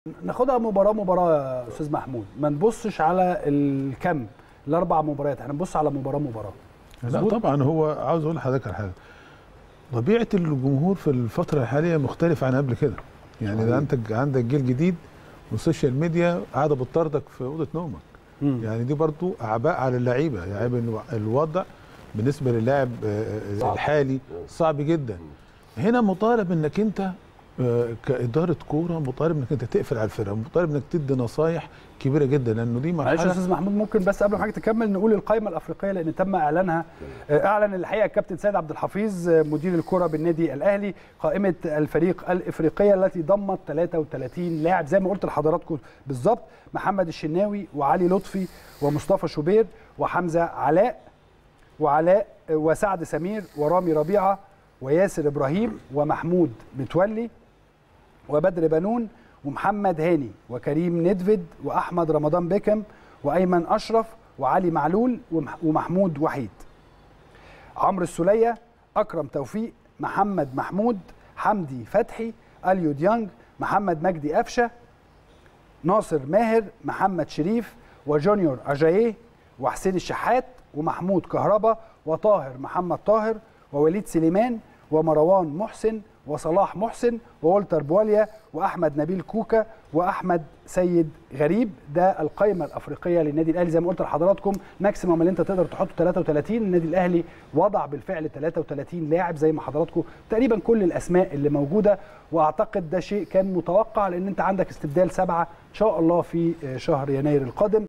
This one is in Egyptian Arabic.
ناخدها مباراه مباراه يا استاذ محمود ما نبصش على الكم الاربع مباريات احنا نبص على مباراه مباراه لا مظبوط؟ طبعا هو عاوز اقول لحضرتك على حاجه طبيعه الجمهور في الفتره الحاليه مختلفه عن قبل كده يعني ده انت عندك جيل جديد والسوشيال ميديا قاعده بتطاردك في اوضه نومك مم. يعني دي برضو اعباء على اللعيبه يعني الو- الوضع بالنسبه للاعب آه، آه، الحالي صعب جدا هنا مطالب انك انت آه، كاداره كوره مطالب انك انت تقفل على الفرقه مطالب انك تدي نصايح كبيره جدا لانه دي معلش يا مرحله استاذ محمود ممكن بس قبل ما حضرتك تكمل نقول القائمه الافريقيه لان تم اعلانها آه، اعلن الحقيقه الكابتن سيد عبد الحفيظ آه، مدير الكره بالنادي الاهلي قائمه الفريق الافريقيه التي ضمت 33 لاعب زي ما قلت لحضراتكم بالظبط محمد الشناوي وعلي لطفي ومصطفى شوبير وحمزه علاء وعلاء آه، وسعد سمير ورامي ربيعه وياسر ابراهيم ومحمود متولي وبدر بنون ومحمد هاني وكريم ندفد واحمد رمضان بيكم وايمن اشرف وعلي معلول ومح- ومحمود وحيد عمرو السوليه اكرم توفيق محمد محمود حمدي فتحي اليو ديانج محمد مجدي قفشه ناصر ماهر محمد شريف وجونيور اجاييه وحسين الشحات ومحمود كهربا وطاهر محمد طاهر ووليد سليمان ومروان محسن وصلاح محسن وولتر بواليا واحمد نبيل كوكا واحمد سيد غريب ده القائمه الافريقيه للنادي الاهلي زي ما قلت لحضراتكم ماكسيموم اللي انت تقدر تحطه 33 النادي الاهلي وضع بالفعل 33 لاعب زي ما حضراتكم تقريبا كل الاسماء اللي موجوده واعتقد ده شيء كان متوقع لان انت عندك استبدال سبعه ان شاء الله في شهر يناير القادم